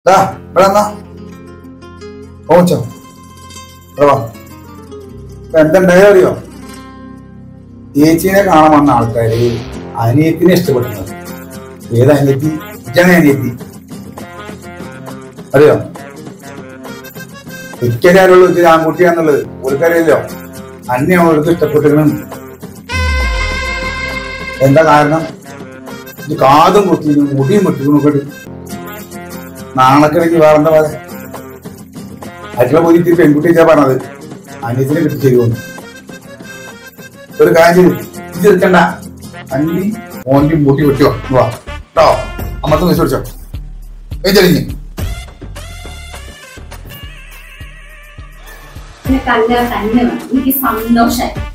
ദാ ഇവിടെ എന്നാ ഓച്ചോ ഇവിടെ വാ ഇപ്പൊ എന്തുണ്ടായോ അറിയോ ചേച്ചീനെ കാണാൻ വന്ന ആൾക്കാര് അനിയത്തിനെ ഇഷ്ടപ്പെടുന്നത് ഏത് അനിയത്തി ഇജാണ് അനിയത്തി അറിയോ എനിക്കറിയാലുള്ളൂ ഇത് ആൺകുട്ടിയാന്നുള്ളത് ഓർക്കറിയല്ലോ അന്നെ അവർക്ക് ഇഷ്ടപ്പെട്ടിരുന്നു എന്താ കാരണം ഇത് കാതും കുത്തിയും മുടിയും വെട്ടിക്കൊണ്ടു നാണക്കിടയ്ക്ക് വേറെന്താ പറയാ അച്ഛനെ പോയി ഇത്തിരി പെൺകുട്ടിച്ചാ പറഞ്ഞത് അനിയത്തിനെ കിട്ടി ചെയ്യുമെന്ന് ഒരു കാര്യം ചെയ്യ്. ഇത് എടുക്കണ്ട അന്റി ഓന്റി മുടി വെട്ടിയോ ഇങ്ങ് വാ കേട്ടോ അമ്മത്തെ വെച്ച് പിടിച്ചോ എഴുതിരിഞ്ഞ് എന്നെ കണ്ടാൽ തന്നെ വേണം എനിക്ക് സന്തോഷമായി